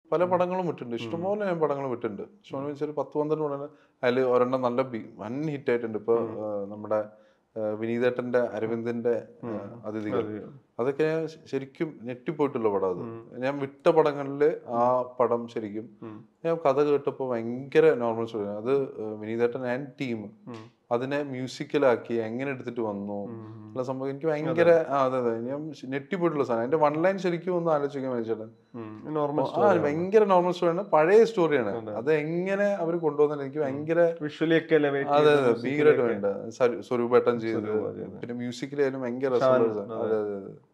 പല പടങ്ങളും വിട്ടിട്ടുണ്ട് ഇഷ്ടംപോലെ ഞാൻ പടങ്ങൾ വിട്ടിട്ടുണ്ട് ഷോൺ വെച്ചാൽ പത്ത് പന്ത്രണ്ട് പടങ്ങൾ അതിൽ ഒരെണ്ണം നല്ല ബി വൻ ഹിറ്റ് ആയിട്ടുണ്ട് ഇപ്പൊ ആ, നമ്മുടെ ആ, വിനീതേട്ടന്റെ അരവിന്ദന്റെ ആ, അതിഥികൾ അതൊക്കെ ഞാൻ ശ- ശരിക്കും ഞെട്ടിപ്പോയിട്ടുള്ള പടം അത് ഞാൻ വിട്ട പടങ്ങളിൽ ആ പടം ശരിക്കും ഞാൻ കഥ കേട്ടപ്പോൾ ഭയങ്കര നോർമൽ സ്റ്റോറി അത് ആ, വിനീതേട്ടൻ ആൻഡ് ടീം അതിനെ മ്യൂസിക്കലാക്കി എങ്ങനെ എടുത്തിട്ട് വന്നു ഉള്ള സംഭവം എനിക്ക് ഭയങ്കര ആ അതെ അതെ ഞാൻ ശ- ഞെട്ടിപ്പോയിട്ടുള്ള സാധനം എന്റെ വൺ ലൈൻ ശരിക്കും ഒന്ന് ആലോചിക്കാൻ വേണ്ടിച്ചേട്ടൻ നോർമൽ ആ ഭയങ്കര നോർമൽ സ്റ്റോറിയാണ് പഴയ സ്റ്റോറിയാണ് അത് എങ്ങനെ അവർ കൊണ്ടുവന്നത് എനിക്ക് ഭയങ്കര വിഷ്വലി ഒക്കെ elevate അതെ ചെയ്ത് അതെ music ഭീകരമായിട്ട് ലൊക്കെ. വേണ്ട സ്വരൂപേട്ടൻ ചെയ്ത് സ്വരൂപ്, അതെ, അതെ. പിന്നെ മ്യൂസിക്കിലായാലും ഭയങ്കര രസമുള്ള ഒരു സാധനം. അതെ അതെ അതെ